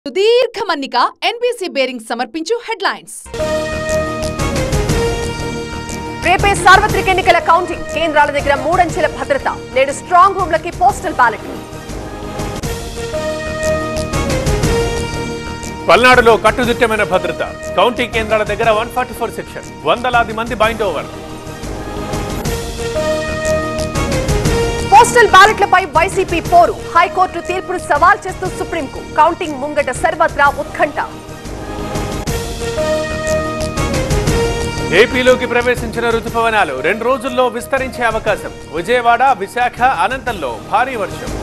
సుదీర్ఘ మన్నిక NBC bearing సమర్పించు హెడ్లైన్స్ రేపే సార్వత్రిక ఎన్నికల కౌంటింగ్ కేంద్రాల దగ్గర మూడంచెల భద్రత నేడు స్ట్రాంగ్ రూమ్లకి పోస్టల్ బ్యాలెట్ పల్నాడులో కట్టుదిట్టమైన భద్రత కౌంటింగ్ కేంద్రాల దగ్గర వన్ ఫార్టీ ఫోర్ సెక్షన్ వందలాది మంది బైండ్ ఓవర్ పోస్టల్ బ్యాలెట్లపై వైసీపీ పోరు హైకోర్టు తీర్పును సవాల్ చేస్తూ సుప్రీంకు కౌంటింగ్ ముంగట సర్వత్రా ఉత్కంఠ ఏపీలోకి ప్రవేశించిన రుతుపవనాలు రెండు రోజుల్లో విస్తరించే అవకాశం విజయవాడ విశాఖ అనంతంలో భారీ వర్షం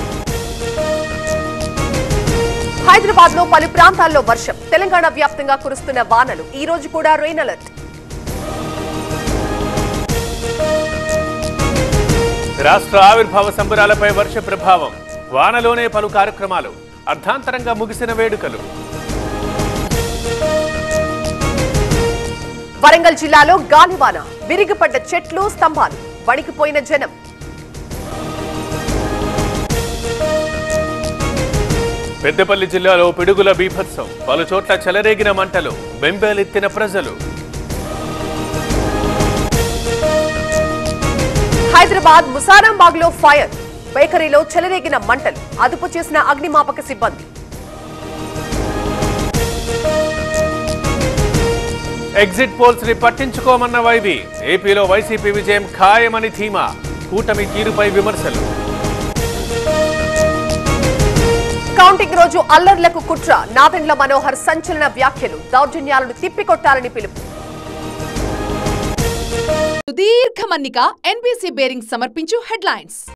హైదరాబాద్ లో పలు ప్రాంతాల్లో వర్షం తెలంగాణ వ్యాప్తంగా కురుస్తున్న వానలు ఈ రోజు కూడా రెయిన్ అలర్ట్ రాష్ట్ర ఆవిర్భావ సంబరాలపై వర్ష ప్రభావం వానలోనే పలు కార్యక్రమాలు అర్ధాంతరంగా ముగిసిన వేడుకలు వరంగల్ జిల్లాలో గాలివాన విరిగిపడ్డ చెట్లు స్తంభాలు వణికిపోయిన జనం పెద్దపల్లి జిల్లాలో పిడుగుల బీభత్సం పలు చోట్ల చెలరేగిన మంటలు బెంబేలెత్తిన ప్రజలు హైదరాబాద్ ముసారాంబాగ్ లో ఫైర్ బేకరీలో చెలరేగిన మంటలు అదుపు చేసిన అగ్నిమాపక సిబ్బంది ఎగ్జిట్ పోల్స్ ని పట్టించుకోమన్న వైవి ఏపీలో వైసీపీ విజయం ఖాయమని ధీమా కూటమి తీరుపై విమర్శలు కౌంటింగ్ రోజు అల్లర్లకు కుట్ర నాదెండ్ల మనోహర్ సంచలన వ్యాఖ్యలు దౌర్జన్యాలను తిప్పికొట్టాలని పిలుపు సుదీర్ఘ మన్నిక ఎన్బీసీ బేరింగ్ సమర్పించు హెడ్లైన్స్